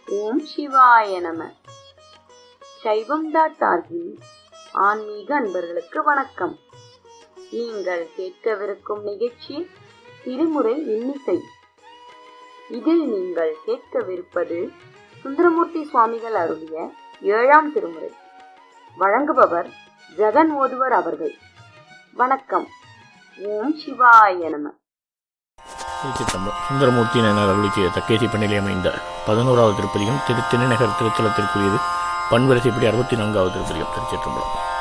ஓம் சிவாய நம சைவம் டாட் ஆர்கின் ஆன்மீக அன்பர்களுக்கு வணக்கம் நீங்கள் கேட்கவிருக்கும் நிகழ்ச்சி திருமுறை இன்னிசை இதில் நீங்கள் கேட்கவிருப்பது சுந்தரமூர்த்தி சுவாமிகள் அருளிய ஏழாம் திருமுறை வழங்குபவர் ஜெகன் ஓதுவர் அவர்கள் வணக்கம் ஓம் சிவாய நம திருச்சிற்றம்பலம் சுந்தரமூர்த்தி என அருளி செய்த தக்கேசி பண்ணிலே அமைந்த பதினோராவது திருப்பதியும் திரு திருநகர் திருத்தலத்திற்குரியது பன்வரிசைப்படி அறுபத்தி நான்காவது திருப்பதியும் திருச்சிற்றம்பலம்